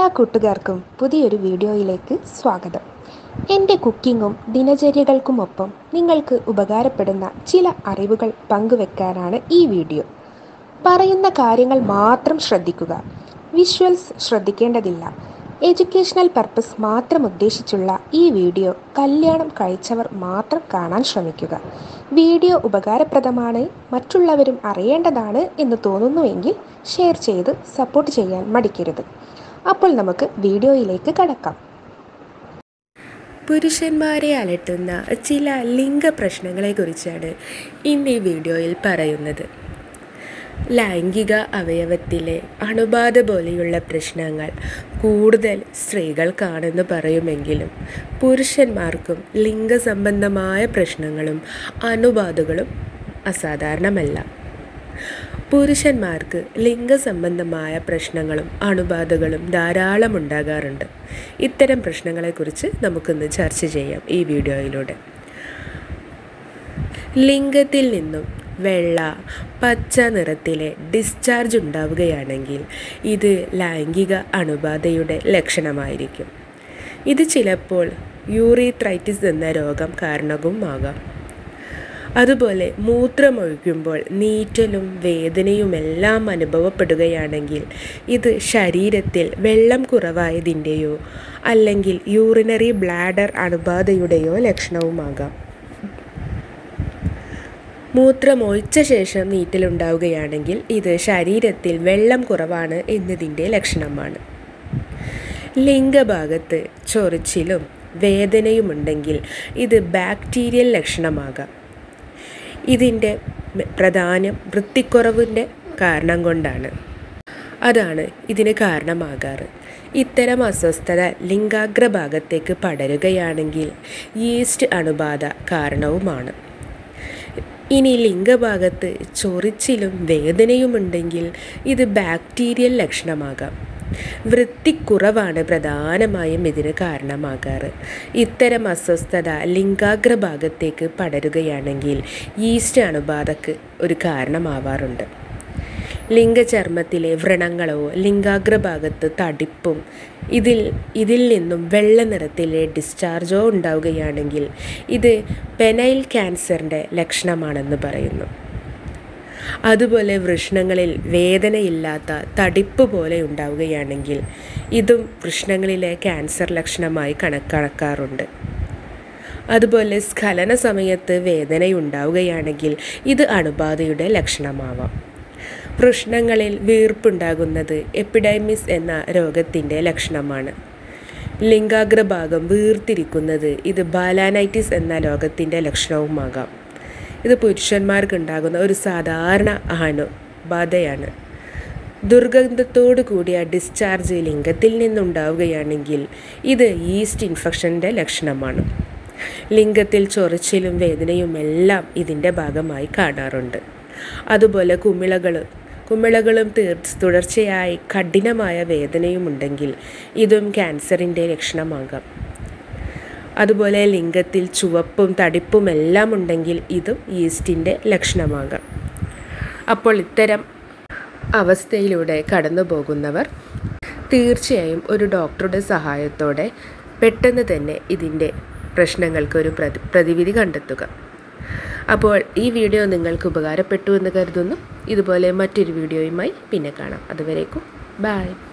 എല്ലാ കൂട്ടുകാർക്കും പുതിയൊരു വീഡിയോയിലേക്ക് സ്വാഗതം എൻ്റെ കുക്കിങ്ങും ദിനചര്യകൾക്കുമൊപ്പം നിങ്ങൾക്ക് ഉപകാരപ്പെടുന്ന ചില അറിവുകൾ പങ്കുവെക്കാനാണ് ഈ വീഡിയോ പറയുന്ന കാര്യങ്ങൾ മാത്രം ശ്രദ്ധിക്കുക വിഷ്വൽസ് ശ്രദ്ധിക്കേണ്ടതില്ല എഡ്യൂക്കേഷണൽ പർപ്പസ് മാത്രം ഉദ്ദേശിച്ചുള്ള ഈ വീഡിയോ കല്യാണം കഴിച്ചവർ മാത്രം കാണാൻ ശ്രമിക്കുക വീഡിയോ ഉപകാരപ്രദമാണ് മറ്റുള്ളവരും അറിയേണ്ടതാണ് എന്ന് തോന്നുന്നുവെങ്കിൽ ഷെയർ ചെയ്ത് സപ്പോർട്ട് ചെയ്യാൻ മടിക്കരുത് അപ്പോൾ നമുക്ക് വീഡിയോയിലേക്ക് കടക്കാം പുരുഷന്മാരെ അലട്ടുന്ന ചില ലിംഗ പ്രശ്നങ്ങളെക്കുറിച്ചാണ് ഇന്ന് ഈ വീഡിയോയിൽ പറയുന്നത് ലൈംഗിക അവയവത്തിലെ അണുബാധ പോലെയുള്ള പ്രശ്നങ്ങൾ കൂടുതൽ സ്ത്രീകൾക്കാണെന്ന് പറയുമെങ്കിലും പുരുഷന്മാർക്കും ലിംഗസംബന്ധമായ പ്രശ്നങ്ങളും അണുബാധകളും അസാധാരണമല്ല പുരുഷന്മാർക്ക് ലിംഗസംബന്ധമായ പ്രശ്നങ്ങളും അണുബാധകളും ധാരാളം ഉണ്ടാകാറുണ്ട് ഇത്തരം പ്രശ്നങ്ങളെക്കുറിച്ച് നമുക്കിന്ന് ചർച്ച ചെയ്യാം ഈ വീഡിയോയിലൂടെ ലിംഗത്തിൽ നിന്നും വെള്ള പച്ച നിറത്തിലെ ഡിസ്ചാർജ് ഉണ്ടാവുകയാണെങ്കിൽ ഇത് ലൈംഗിക അണുബാധയുടെ ലക്ഷണമായിരിക്കും ഇത് ചിലപ്പോൾ യൂറിത്രൈറ്റിസ് എന്ന രോഗം കാരണവുമാകാം അതുപോലെ മൂത്രമൊഴിക്കുമ്പോൾ നീറ്റലും വേദനയുമെല്ലാം അനുഭവപ്പെടുകയാണെങ്കിൽ ഇത് ശരീരത്തിൽ വെള്ളം കുറവായതിൻ്റെയോ അല്ലെങ്കിൽ യൂറിനറി ബ്ലാഡർ അണുബാധയുടെയോ ലക്ഷണവുമാകാം മൂത്രമൊഴിച്ച ശേഷം നീറ്റലുണ്ടാവുകയാണെങ്കിൽ ഇത് ശരീരത്തിൽ വെള്ളം കുറവാണ് എന്നതിൻ്റെ ലക്ഷണമാണ് ലിംഗഭാഗത്ത് ചൊറിച്ചിലും വേദനയുമുണ്ടെങ്കിൽ ഇത് ബാക്ടീരിയൽ ലക്ഷണമാകാം ഇതിൻ്റെ പ്രധാനം വൃത്തിക്കുറവിൻ്റെ കാരണം കൊണ്ടാണ് അതാണ് ഇതിന് കാരണമാകാറ് ഇത്തരം അസ്വസ്ഥത ലിംഗാഗ്രഭാഗത്തേക്ക് പടരുകയാണെങ്കിൽ ഈസ്റ്റ് അണുബാധ കാരണവുമാണ് ഇനി ലിംഗഭാഗത്ത് ചൊറിച്ചിലും വേദനയുമുണ്ടെങ്കിൽ ഇത് ബാക്ടീരിയൽ ലക്ഷണമാകാം വൃത്തിക്കുറവാണ് പ്രധാനമായും ഇതിന് കാരണമാകാറ് ഇത്തരം അസ്വസ്ഥത ലിംഗാഗ്രഭാഗത്തേക്ക് പടരുകയാണെങ്കിൽ ഈസ്റ്റ് അണുബാധക്ക് ഒരു കാരണമാവാറുണ്ട് ലിംഗചർമ്മത്തിലെ വ്രണങ്ങളോ ലിംഗാഗ്രഭാഗത്ത് തടിപ്പും ഇതിൽ ഇതിൽ നിന്നും വെള്ള നിറത്തിലെ ഡിസ്ചാർജോ ഉണ്ടാവുകയാണെങ്കിൽ ഇത് പെനൈൽ ക്യാൻസറിൻ്റെ ലക്ഷണമാണെന്ന് പറയുന്നു അതുപോലെ വൃഷ്ണങ്ങളിൽ വേദനയില്ലാത്ത തടിപ്പ് പോലെ ഉണ്ടാവുകയാണെങ്കിൽ ഇതും വൃഷ്ണങ്ങളിലെ ക്യാൻസർ ലക്ഷണമായി കണക്കാക്കാറുണ്ട് അതുപോലെ സ്ഖലന സമയത്ത് വേദനയുണ്ടാവുകയാണെങ്കിൽ ഇത് അണുബാധയുടെ ലക്ഷണമാവാം വൃഷ്ണങ്ങളിൽ വീർപ്പുണ്ടാകുന്നത് എപ്പിഡൈമിസ് എന്ന രോഗത്തിൻ്റെ ലക്ഷണമാണ് ലിംഗാഗ്രഭാഗം വീർത്തിരിക്കുന്നത് ഇത് ബാലാനൈറ്റിസ് എന്ന രോഗത്തിൻ്റെ ലക്ഷണവുമാകാം ഇത് പുരുഷന്മാർക്കുണ്ടാകുന്ന ഒരു സാധാരണ അണുബാധയാണ് ദുർഗന്ധത്തോടു കൂടിയ ഡിസ്ചാർജ് ലിംഗത്തിൽ നിന്നുണ്ടാവുകയാണെങ്കിൽ ഇത് ഈസ്റ്റ് ഇൻഫെക്ഷൻ്റെ ലക്ഷണമാണ് ലിംഗത്തിൽ ചൊറിച്ചിലും വേദനയും എല്ലാം ഇതിൻ്റെ ഭാഗമായി കാണാറുണ്ട് അതുപോലെ കുമിളകൾ കുമിളകളും തീർ തുടർച്ചയായി കഠിനമായ വേദനയും ഉണ്ടെങ്കിൽ ഇതും ക്യാൻസറിൻ്റെ ലക്ഷണമാകാം അതുപോലെ ലിംഗത്തിൽ ചുവപ്പും തടിപ്പും എല്ലാം ഉണ്ടെങ്കിൽ ഇതും ഈസ്റ്റിൻ്റെ ലക്ഷണമാകാം അപ്പോൾ ഇത്തരം അവസ്ഥയിലൂടെ കടന്നു പോകുന്നവർ തീർച്ചയായും ഒരു ഡോക്ടറുടെ സഹായത്തോടെ പെട്ടെന്ന് തന്നെ ഇതിൻ്റെ പ്രശ്നങ്ങൾക്ക് ഒരു പ്രതി പ്രതിവിധി കണ്ടെത്തുക അപ്പോൾ ഈ വീഡിയോ നിങ്ങൾക്ക് ഉപകാരപ്പെട്ടു എന്ന് കരുതുന്നു ഇതുപോലെ മറ്റൊരു വീഡിയോയുമായി പിന്നെ കാണാം അതുവരേക്കും ബായ്